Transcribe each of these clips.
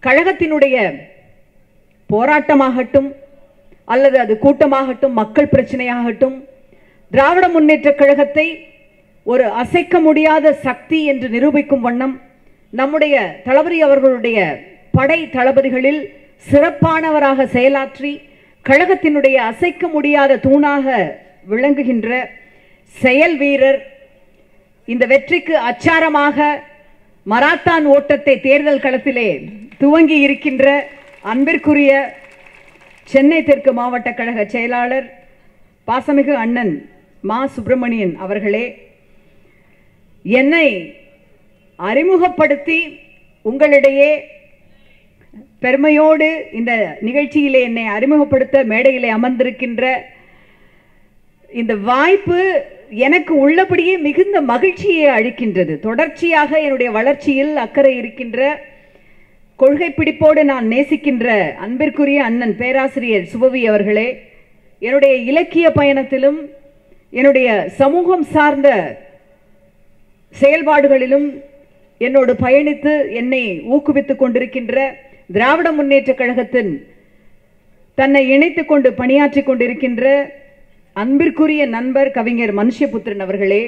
கழகத்தினுடைய போராட்டமாகட்டும் அல்லது அது கூட்டமாகட்டும் மக்கள் பிரச்சனையாகட்டும் திராவிட முன்னேற்றக் கழகத்தை ஒரு அசைக்க முடியாத சக்தி என்று நிரூபிக்கும் வண்ணம் நம்முடைய தளபதி அவர்களுடைய படை தளபதிகளில் சிறப்பானவராக செயலாற்றி கழகத்தினுடைய அசைக்க முடியாத தூணாக விளங்குகின்ற செயல் வீரர் இந்த வெற்றிக்கு அச்சாரமாக மராத்தான் ஓட்டத்தை தேர்தல் களத்திலே துவங்கி இருக்கின்ற அன்பிற்குரிய சென்னை தெற்கு மாவட்ட கழக செயலாளர் பாசமிகு அண்ணன் மா சுப்பிரமணியன் அவர்களே என்னை அறிமுகப்படுத்தி உங்களிடையே பெருமையோடு இந்த நிகழ்ச்சியிலே என்னை அறிமுகப்படுத்த மேடையிலே அமர்ந்திருக்கின்ற இந்த வாய்ப்பு எனக்கு உள்ளபடியே மிகுந்த மகிழ்ச்சியை அளிக்கின்றது தொடர்ச்சியாக என்னுடைய வளர்ச்சியில் அக்கறை இருக்கின்ற கொள்கை பிடிப்போடு நான் நேசிக்கின்ற அன்பிற்குரிய அண்ணன் பேராசிரியர் சுபவி அவர்களே என்னுடைய இலக்கிய பயணத்திலும் என்னுடைய சமூகம் சார்ந்த செயல்பாடுகளிலும் என்னோடு பயணித்து என்னை ஊக்குவித்துக் கொண்டிருக்கின்ற திராவிட முன்னேற்றக் கழகத்தின் தன்னை இணைத்துக் கொண்டு பணியாற்றிக் கொண்டிருக்கின்ற அன்பிற்குரிய நண்பர் கவிஞர் மனுஷபுத்திரன் அவர்களே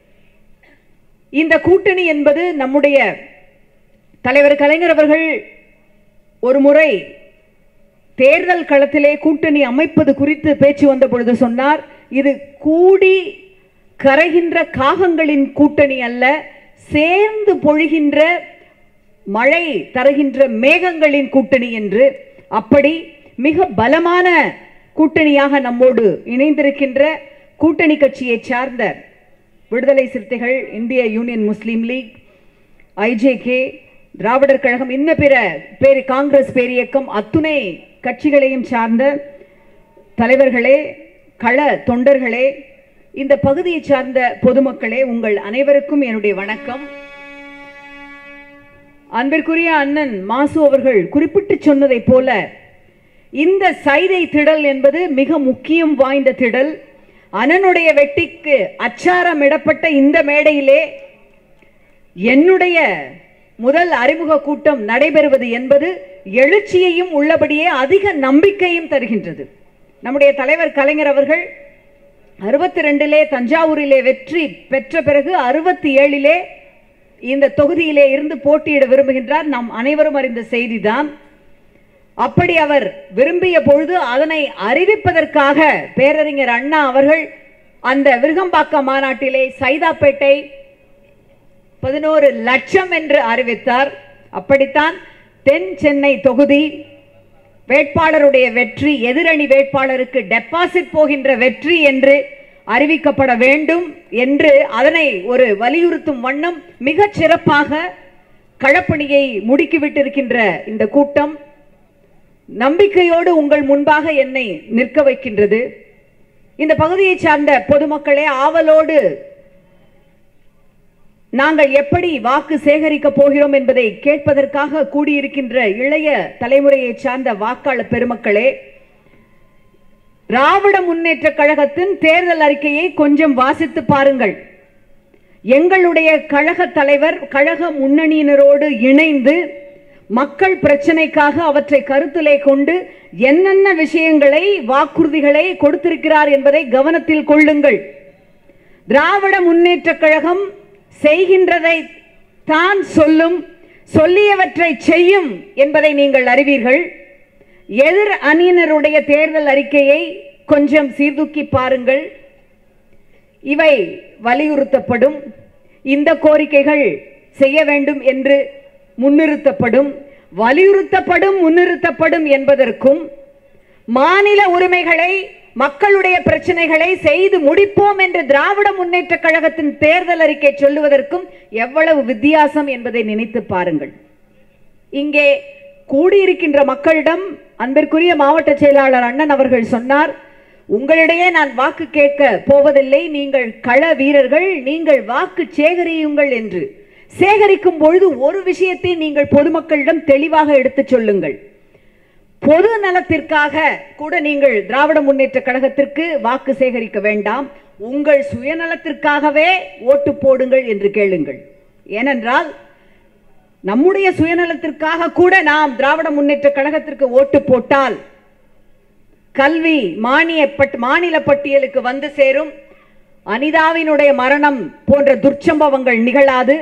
இந்த கூட்டணி என்பது நம்முடைய தலைவர் கலைஞர் அவர்கள் ஒரு முறை தேர்தல் களத்திலே கூட்டணி அமைப்பது குறித்து பேச்சு வந்த பொழுது சொன்னார் இது கூடி கரைகின்ற காகங்களின் கூட்டணி அல்ல சேர்ந்து பொழிகின்ற மழை தருகின்ற மேகங்களின் கூட்டணி என்று அப்படி மிக பலமான கூட்டணியாக நம்மோடு இணைந்திருக்கின்ற கூட்டணி கட்சியை சார்ந்த Viduthalai Chiruthaigal Indhiya union Muslim league IJK Dravidar Kazhagam இன்ன பிற பேர் காங்கிரஸ் பேரியக்கம் அத்துணை கட்சிகளையும் சார்ந்த தலைவர்களே கள தொண்டர்களே இந்த பகுதியை சார்ந்த பொதுமக்களே உங்கள் அனைவருக்கும் என்னுடைய வணக்கம் அன்பிற்குரிய அண்ணன் மாசு அவர்கள் குறிப்பிட்டு சொன்னதைப் போல இந்த சைதை திடல் என்பது மிக முக்கியம் வாய்ந்த திடல் அண்ணனுடைய வெட்டிக்கு அச்சாரமிடப்பட்ட இந்த மேடையிலே என்னுடைய முதல் அறிமுக கூட்டம் நடைபெறுவது என்பது எழுச்சியையும் உள்ளபடியே அதிக நம்பிக்கையும் தருகின்றது நம்முடைய தலைவர் கலைஞர் அவர்கள் அறுபத்தி ரெண்டிலே தஞ்சாவூரிலே வெற்றி பெற்ற பிறகு அறுபத்தி ஏழிலே இந்த தொகுதியிலே இருந்து போட்டியிட விரும்புகின்றார் நாம் அனைவரும் அறிந்த செய்திதான் அப்படி அவர் விரும்பிய பொழுது அதனை அறிவிப்பதற்காக பேரறிஞர் அண்ணா அவர்கள் அந்த விருகம்பாக்கம் மாநாட்டிலே சைதாப்பேட்டை பதினோரு லட்சம் என்று அறிவித்தார் அப்படித்தான் தென் சென்னை தொகுதி வேட்பாளருடைய வெற்றி எதிரணி வேட்பாளருக்கு டெபாசிட் போகின்ற வெற்றி என்று அறிவிக்கப்பட வேண்டும் என்று அதனை ஒரு வலியுறுத்தும் வண்ணம் மிகச் சிறப்பாக களப்பணியை முடுக்கிவிட்டிருக்கின்ற இந்த கூட்டம் நம்பிக்கையோடு உங்கள் முன்பாக என்னை நிற்க வைக்கின்றது இந்த பகுதியை சார்ந்த பொதுமக்களே ஆவலோடு நாங்கள் எப்படி வாக்கு சேகரிக்க போகிறோம் என்பதை கேட்பதற்காக கூடியிருக்கின்ற இளைய தலைமுறையை சார்ந்த வாக்காளர் பெருமக்களே திராவிட முன்னேற்ற கழகத்தின் தேர்தல் அறிக்கையை கொஞ்சம் வாசித்து பாருங்கள் எங்களுடைய கழக தலைவர் கழக முன்னணியினரோடு இணைந்து மக்கள் பிரச்சனைக்காக அவற்றை கருத்திலே கொண்டு என்னென்ன விஷயங்களை வாக்குறுதிகளை கொடுத்திருக்கிறார் என்பதை கவனத்தில் கொள்ளுங்கள் திராவிட முன்னேற்ற கழகம் செய்கின்றதை தான் சொல்லும் சொல்லியவற்றை செய்யும் என்பதை நீங்கள் அறிவீர்கள் எதிர் அணியினருடைய தேர்தல் அறிக்கையை கொஞ்சம் சீர்தூக்கி பாருங்கள் இவை வலியுறுத்தப்படும் இந்த கோரிக்கைகள் செய்ய வேண்டும் என்று முன்னிறுத்தப்படும் வலியுறுத்தப்படும் முன்னிறுத்தப்படும் என்பதற்கும் மாநில உரிமைகளை மக்களுடைய பிரச்சனைகளை செய்து முடிப்போம் என்று திராவிட முன்னேற்ற கழகத்தின் தேர்தல் அறிக்கை சொல்லுவதற்கும் எவ்வளவு வித்தியாசம் என்பதை நினைத்து பாருங்கள் இங்கே கூடியிருக்கின்ற மக்களிடம் அன்பிற்குரிய மாவட்ட செயலாளர் அண்ணன் அவர்கள் சொன்னார் உங்களிடையே நான் வாக்கு கேட்க போவதில்லை நீங்கள் கள வீரர்கள் நீங்கள் வாக்கு சேகரியுங்கள் என்று சேகரிக்கும் பொழுது ஒரு விஷயத்தை நீங்கள் பொதுமக்களிடம் தெளிவாக எடுத்துச் சொல்லுங்கள் பொது நலத்திற்காக கூட நீங்கள் திராவிட முன்னேற்ற கழகத்திற்கு வாக்கு சேகரிக்க வேண்டாம் உங்கள் சுயநலத்திற்காகவே ஓட்டு போடுங்கள் என்று கேளுங்கள் ஏனென்றால் நம்முடைய சுயநலத்திற்காக கூட நாம் திராவிட முன்னேற்ற கழகத்திற்கு ஓட்டு போட்டால் கல்வி மானிய பட் மாநில பட்டியலுக்கு வந்து சேரும் அனிதாவினுடைய மரணம் போன்ற துர்ச்சம்பவங்கள் நிகழாது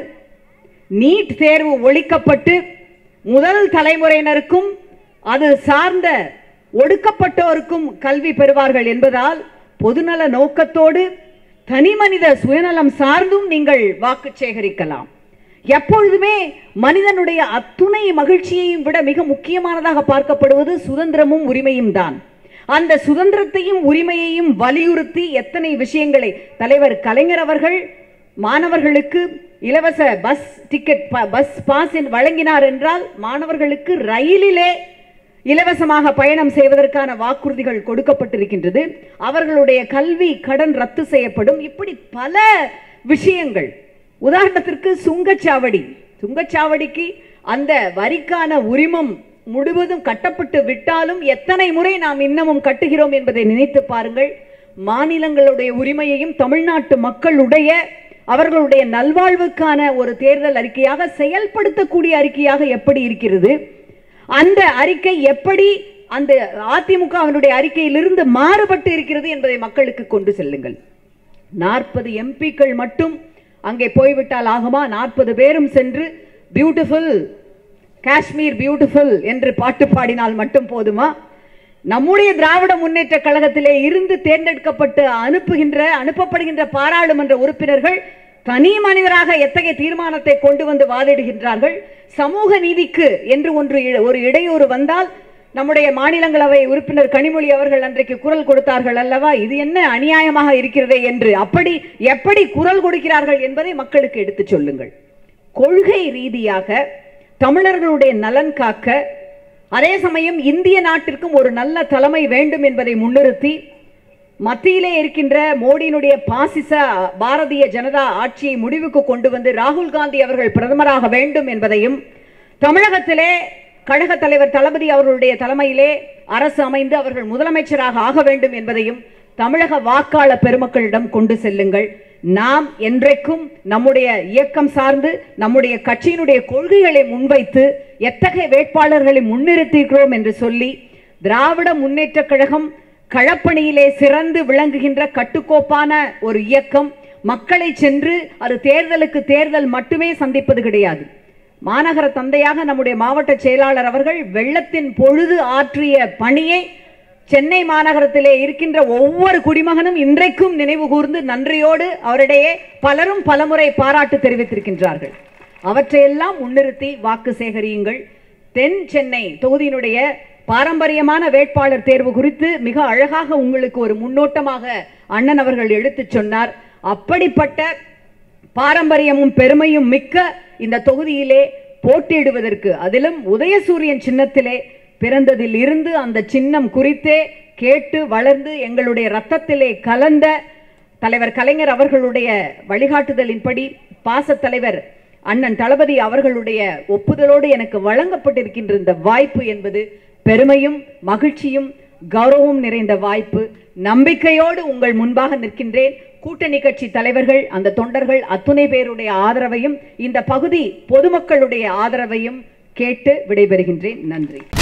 நீட் தேர்வு ஒழிக்கப்பட்டு முதல் தலைமுறையினருக்கும் அது சார்ந்த ஒடுக்கப்பட்டோருக்கும் கல்வி பெறுவார்கள் என்பதால் பொதுநல நோக்கத்தோடு தனிமனித சுயநலம் சார்ந்தும் நீங்கள் வாக்கு சேகரிக்கலாம் எப்பொழுதுமே மனிதனுடைய அத்துணை மகிழ்ச்சியையும் விட மிக முக்கியமானதாக பார்க்கப்படுவது சுதந்திரமும் உரிமையும் தான் அந்த சுதந்திரத்தையும் உரிமையையும் வலியுறுத்தி எத்தனை விஷயங்களை தலைவர் கலைஞர் அவர்கள் மாணவர்களுக்கு இலவச பஸ் டிக்கெட் ப- பஸ் பாஸ் என் வழங்கினார் என்றால் மாணவர்களுக்கு ரயிலிலே இலவசமாக பயணம் செய்வதற்கான வாக்குறுதிகள் கொடுக்கப்பட்டிருக்கின்றது அவர்களுடைய கல்வி கடன் ரத்து செய்யப்படும் இப்படி பல விஷயங்கள் உதாரணத்திற்கு சுங்கச்சாவடி சுங்கச்சாவடிக்கு அந்த வரிக்கான உரிமம் முழுவதும் கட்டப்பட்டு விட்டாலும் எத்தனை முறை நாம் இன்னமும் கட்டுகிறோம் என்பதை நினைத்து பாருங்கள் மாநிலங்களுடைய உரிமையையும் தமிழ்நாட்டு மக்களுடைய அவர்களுடைய நல்வாழ்வுக்கான ஒரு தேர்தல் அறிக்கையாக செயல்படுத்தக்கூடிய அறிக்கையாக எப்படி இருக்கிறது அந்த அறிக்கை எப்படி அந்த அதிமுகவினுடைய அறிக்கையிலிருந்து மாறுபட்டு இருக்கிறது என்பதை மக்களுக்கு கொண்டு செல்லுங்கள் நாற்பது எம்பிக்கள் மட்டும் அங்கே போய்விட்டால் ஆகுமா நாற்பது பேரும் சென்று பியூட்டிஃபுல் காஷ்மீர் பியூட்டிஃபுல் என்று பாட்டு பாடினால் மட்டும் போதுமா நம்முடைய திராவிட முன்னேற்ற கழகத்திலே இருந்து தேர்ந்தெடுக்கப்பட்டு அனுப்புகின்ற அனுப்பப்படுகின்ற பாராளுமன்ற உறுப்பினர்கள் தனி மனிதராக எத்தகைய தீர்மானத்தை கொண்டு வந்து வாதிடுகின்றார்கள் சமூக நீதிக்கு என்று ஒன்று இ- ஒரு இடையூறு வந்தால் நம்முடைய மாநிலங்களவை உறுப்பினர் கனிமொழி அவர்கள் அன்றைக்கு குரல் கொடுத்தார்கள் அல்லவா இது என்ன அநியாயமாக இருக்கிறதே என்று அப்படி எப்படி குரல் கொடுக்கிறார்கள் என்பதை மக்களுக்கு எடுத்துச் சொல்லுங்கள் கொள்கை ரீதியாக தமிழர்களுடைய நலன் காக்க அதே சமயம் இந்திய நாட்டிற்கும் ஒரு நல்ல தலைமை வேண்டும் என்பதை முன்னிறுத்தி மத்தியிலே இருக்கின்ற மோடியினுடைய பாசிச பாரதிய ஜனதா ஆட்சியை முடிவுக்கு கொண்டு வந்து ராகுல் காந்தி அவர்கள் பிரதமராக வேண்டும் என்பதையும் தமிழகத்திலே கழக தலைவர் தளபதி அவர்களுடைய தலைமையிலே அரசு அமைந்து அவர்கள் முதலமைச்சராக ஆக வேண்டும் என்பதையும் தமிழக வாக்காளர் பெருமக்களிடம் கொண்டு செல்லுங்கள் நாம் என்றைக்கும் நம்முடைய இயக்கம் சார்ந்து நம்முடைய கட்சியினுடைய கொள்கைகளை முன்வைத்து எத்தகைய வேட்பாளர்களை முன்னிறுத்தியிருக்கிறோம் என்று சொல்லி திராவிட முன்னேற்றக் கழகம் களப்பணியிலே சிறந்து விளங்குகின்ற கட்டுக்கோப்பான ஒரு இயக்கம் மக்களை சென்று அது தேர்தலுக்கு தேர்தல் மட்டுமே சந்திப்பது கிடையாது மாநகர தந்தையாக நம்முடைய மாவட்ட செயலாளர் அவர்கள் வெள்ளத்தின் பொழுது ஆற்றிய பணியை சென்னை மாநகரத்திலே இருக்கின்ற ஒவ்வொரு குடிமகனும் இன்றைக்கும் நினைவு கூர்ந்து நன்றியோடு அவரிடையே பலரும் பலமுறை பாராட்டு தெரிவித்திருக்கின்றார்கள் அவற்றையெல்லாம் முன்னிறுத்தி வாக்கு சேகரியுங்கள் தென் சென்னை தொகுதியினுடைய பாரம்பரியமான வேட்பாளர் தேர்வு குறித்து மிக அழகாக உங்களுக்கு ஒரு முன்னோட்டமாக அண்ணன் அவர்கள் எடுத்துச் சொன்னார் அப்படிப்பட்ட பாரம்பரியமும் பெருமையும் மிக்க இந்த தொகுதியிலே போட்டியிடுவதற்கு அதிலும் உதயசூரியன் சின்னத்திலே பிறந்ததில் இருந்து அந்த சின்னம் குறித்தே கேட்டு வளர்ந்து எங்களுடைய ரத்தத்திலே கலந்த தலைவர் கலைஞர் அவர்களுடைய வழிகாட்டுதலின்படி பாசத் தலைவர் அண்ணன் தளபதி அவர்களுடைய ஒப்புதலோடு எனக்கு வழங்கப்பட்டிருக்கின்ற இந்த வாய்ப்பு என்பது பெருமையும் மகிழ்ச்சியும் கௌரவம் நிறைந்த வாய்ப்பு நம்பிக்கையோடு உங்கள் முன்பாக நிற்கின்றேன் கூட்டணி கட்சி தலைவர்கள் அந்த தொண்டர்கள் அத்துணை பேருடைய ஆதரவையும் இந்த பகுதி பொதுமக்களுடைய ஆதரவையும் கேட்டு விடைபெறுகின்றேன் நன்றி